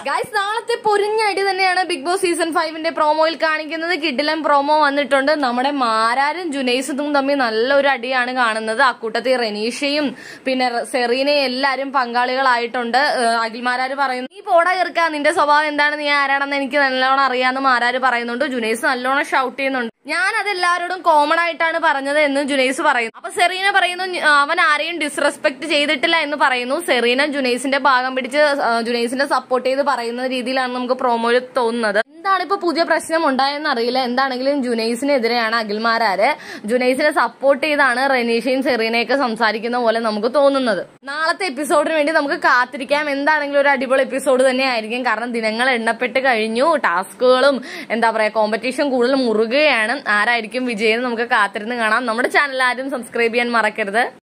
guys നാളത്തെ പൊരിഞ്ഞടി തന്നെയാണ് ബിഗ് ബോസ് സീസൺ ഫൈവിന്റെ പ്രോമോയിൽ കാണിക്കുന്നത് കിഡിലൻ പ്രോമോ വന്നിട്ടുണ്ട് നമ്മുടെ മാരാരും ജുനൈസും തമ്മിൽ നല്ലൊരു അടിയാണ് കാണുന്നത് അക്കൂട്ടത്തിൽ റെനീഷയും പിന്നെ റ- സെറീനയും എല്ലാരും പങ്കാളികളായിട്ടുണ്ട് ഏഹ് അഖിൽമാരാര് പറയുന്നു നീ പോടാ കീർക്ക നിന്റെ സ്വഭാവം എന്താണ് നീ ആരാണെന്ന് എനിക്ക് നല്ലോണം അറിയാന്ന് മാരാര് പറയുന്നുണ്ട് ജുനൈസ് നല്ലോണം ഷൗട്ട് ചെയ്യുന്നുണ്ട് ഞാൻ അത് എല്ലാവരോടും കോമൺ ആയിട്ടാണ് പറഞ്ഞത് എന്ന് ജുനൈസ് പറയുന്നു അപ്പൊ സെറീന പറയുന്നു "ഞ- അവൻ ആരെയും ഡിസ്റെസ്പെക്ട് ചെയ്തിട്ടില്ല എന്ന് പറയുന്നു സെറീന ജുനൈസിന്റെ ഭാഗം പിടിച്ച് ആ, ജുനൈസിനെ സപ്പോർട്ട് ചെയ്ത് പറയുന്ന രീതിയിലാണ് നമുക്ക് പ്രോമോയിൽ തോന്നുന്നത് എന്താണ് ഇപ്പൊ പുതിയ പ്രശ്നം ഉണ്ടായെന്ന് അറിയില്ല എന്താണെങ്കിലും ജുനൈസിനെതിരെയാണ് അഖിൽമാരാര് ജുനൈസിനെ സപ്പോർട്ട് ചെയ്താണ് റെനീഷയും സെറീനയൊക്കെ സംസാരിക്കുന്ന പോലെ നമുക്ക് തോന്നുന്നത് നാളത്തെ എപ്പിസോഡിന് വേണ്ടി നമുക്ക് കാത്തിരിക്കാം എന്താണെങ്കിലും ഒരു അടിപൊളി എപ്പിസോഡ് തന്നെ ആയിരിക്കും കാരണം ദിനങ്ങൾ എണ്ണപ്പെട്ട് കഴിഞ്ഞു ടാസ്കുകളും എന്താ പറയാ കോമ്പറ്റീഷൻ കൂടുതൽ മുറുകയാണ് ആരായിരിക്കും വിജയം നമുക്ക് കാത്തിരുന്ന് കാണാം നമ്മുടെ ചാനൽ ആരും സബ്സ്ക്രൈബ് ചെയ്യാൻ മറക്കരുത്